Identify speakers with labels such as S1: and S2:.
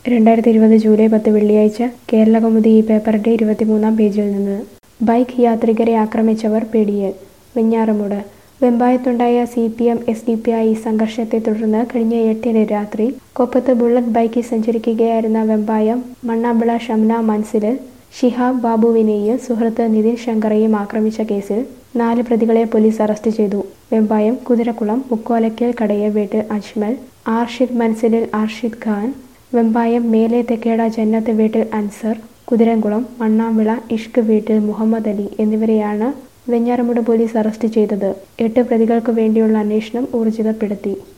S1: രണ്ടായിരത്തി ഇരുപത് ജൂലൈ പത്ത് വെള്ളിയാഴ്ച കേരളകൗമുദി ഈ പേപ്പറിന്റെ ഇരുപത്തിമൂന്നാം പേജിൽ നിന്ന് ബൈക്ക് യാത്രികരെ ആക്രമിച്ചവർ പിടിയിൽ വെഞ്ഞാറമൂട് വെമ്പായത്തുണ്ടായ C P M S D P I സംഘർഷത്തെ തുടർന്ന് കഴിഞ്ഞ എട്ടിന് രാത്രി കൊപ്പത്ത് ബുള്ളറ്റ് ബൈക്കിൽ സഞ്ചരിക്കുകയായിരുന്ന വെമ്പായം മണ്ണാമ്പിള ഷംന മൻസിലിൽ ഷിഹാബ് ബാബുവിനെയും സുഹൃത്ത് നിതിൻ ശങ്കറേയും ആക്രമിച്ച കേസിൽ നാല് പ്രതികളെ പോലീസ് അറസ്റ്റ് ചെയ്തു വെമ്പായം കുതിരക്കുളം മുക്കോലയ്ക്കൽ കടയ വീട്ടിൽ അജ്മൽ ആർഷിദ് മൻസിലിൽ ആർഷിദ് ഖാൻ വെമ്പായം മേലെ തെക്കേട ജന്നത്ത് വീട്ടിൽ അൻസർ കുതിരംകുളം മണ്ണാമ്പിള ഇഷ്ക് വീട്ടിൽ മുഹമ്മദ് അലി എന്നിവരെയാണ് വെഞ്ഞാറമൂട് പോലീസ് അറസ്റ്റ് ചെയ്തത് എട്ട് പ്രതികൾക്ക് വേണ്ടിയുള്ള അന്വേഷണം ഊർജിതപ്പെടുത്തി